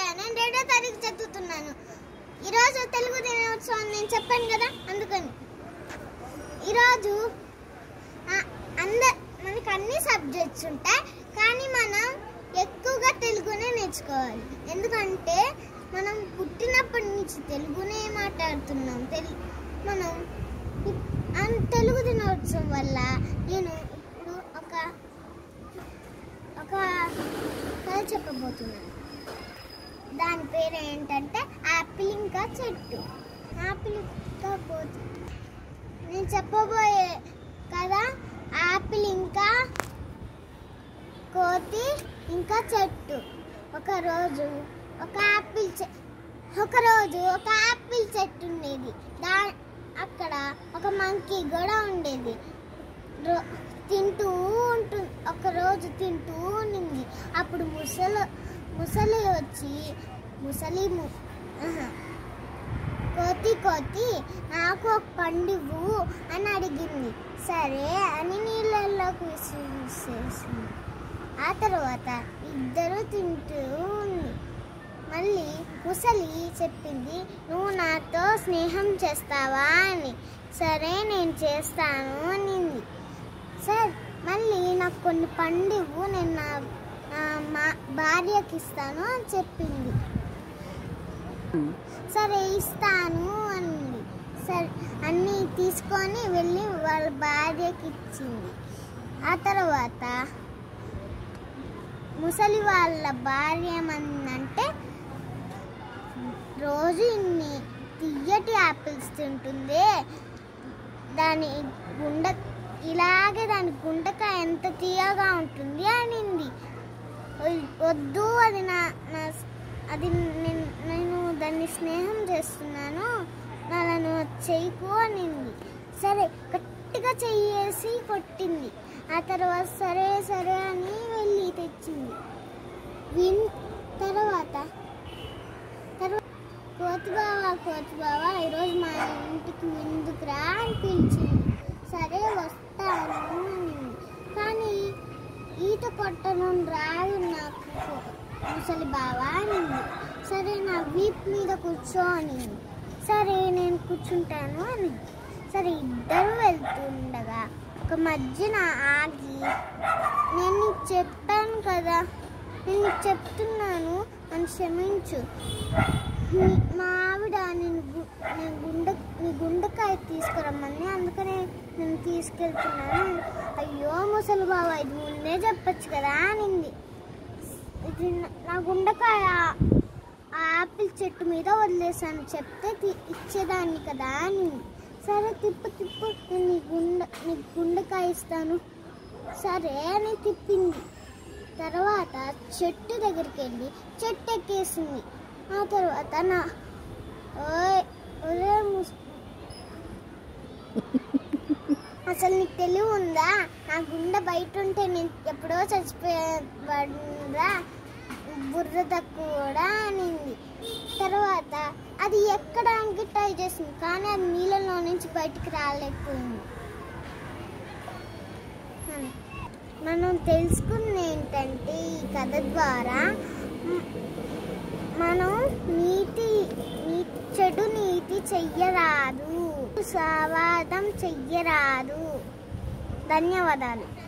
నేను రెండో తారీఖు చదువుతున్నాను ఈరోజు తెలుగు దినోత్సవం నేను చెప్పాను కదా అందుకని ఈరోజు ఆ, అంద మనకి అన్ని సబ్జెక్ట్స్ ఉంటాయి కానీ మనం ఎక్కువగా తెలుగునే నేర్చుకోవాలి ఎందుకంటే మనం పుట్టినప్పటి నుంచి తెలుగునే మాట్లాడుతున్నాం తెలు మనం ఇప్- అన్- తెలుగు దినోత్సవం వల్ల నేను ఇప్పుడు ఒక ఒక కథ చెప్పబోతున్నాను దాని పేరు ఏంటంటే యాపిల్ ఇంకా చెట్టు యాపిల్ ఇంకా పోతు నేను చెప్పబోయే కదా యాపిల్ ఇంకా కోతి ఇంకా చెట్టు ఒక రోజు ఒక యాపిల్ చె ఒక రోజు ఒక యాపిల్ చెట్టు ఉండేది దా అక్కడ ఒక మంకీ కూడా ఉండేది రో- తింటూ ఉంటుంది ఒక రోజు తింటూ ఉండింది అప్పుడు ముసలి ముసలి వచ్చి ముసలి ము- ఆహా. కోతి కోతి నాకు ఒక పండువు అని అడిగింది సరే అని నీళ్ళల్లోకి విసిరేసింది ఆ తర్వాత ఇద్దరు తింటూ ఉంది మళ్ళీ ముసలి చెప్పింది నువ్వు నాతో స్నేహం చేస్తావా అని సరే నేను చేస్తాను అనింది సరే మళ్ళీ నాకు కొన్ని పండువు నేను నా నా మా భార్యకి ఇస్తాను అని చెప్పింది సరే ఇస్తాను అంది సరే అన్నీ తీసుకొని వెళ్ళి వాళ్ళ భార్యకి ఇచ్చింది ఆ తర్వాత ముసలి వాళ్ళ భార్య ఏమందంటే రోజు ఇన్ని తీయటి యాపిల్స్ తింటుంది దాని గుండ ఇలాగే దాని గుండకాయ ఎంత తీయగా ఉంటుంది అనింది వద్- వద్దు అది నా నా అది నేను నేను దాన్ని స్నేహం చేస్తున్నాను నన్ను చెయ్యకు అనింది సరే గట్టిగా చెయ్యేసి కొట్టింది ఆ తర్వాత సరే సరే అని వెళ్ళి తెచ్చింది విన్ తర్వాత తర్వాత కోతి బావ కోతి బావ ఈరోజు మా ఇంటికి విందుకురా అని పిలిచింది సరే వస్తాను అనింది కానీ ఈత కొట్టడం రాదు నాకు ముసలి బావ అనింది సరే నా వీప్ మీద కూర్చో అనింది సరే నేను కూర్చుంటాను అని సరే ఇద్దరు వెళ్తుండగా ఒక మధ్యన ఆగి నేను నీకు చెప్పాను కదా నేను నీకు చెప్తున్నాను అని క్షమించు నీ- మా ఆవిడ నేను గు- నేను గుండె నీ గుండెకాయ తీసుకురమ్మని అందుకనే నేను తీసుకెళ్తున్నాను అయ్యో ముసలి బావ ఇది ముందే చెప్పొచ్చు కదా అనింది ఇది నా- నా గుండెకాయ ఆ ఆపిల్ చెట్టు మీద వదిలేసాను చెప్తే తీ- ఇచ్చేదాన్ని కదా అని సరే తిప్పు తిప్పు నేను నీ గుండె నీ గుండెకాయ ఇస్తాను సరే అని తిప్పింది తర్వాత చెట్టు దగ్గరికి వెళ్ళి చెట్టు ఎక్కేసింది ఆ తర్వాత నా ఓయ్ ఒరే ముస్ అసలు నీకు తెలివి ఉందా నా గుండె బయట ఉంటే నేను ఎప్పుడో చచ్చిపోయేవాడురా బుర్ర తక్కువ కూడా అనింది తర్వాత అది ఎక్కడానికి ట్రై చేసింది కానీ అది నీళ్ళలో నుంచి బయటికి రాలేకపోయింది అని. మనం తెలుసుకున్న ఏంటంటే ఈ కథ ద్వారా మ్, మనం నీతి నీ- చెడు నీతి చెయ్యరాదు సవాదం చెయ్యరాదు ధన్యవాదాలు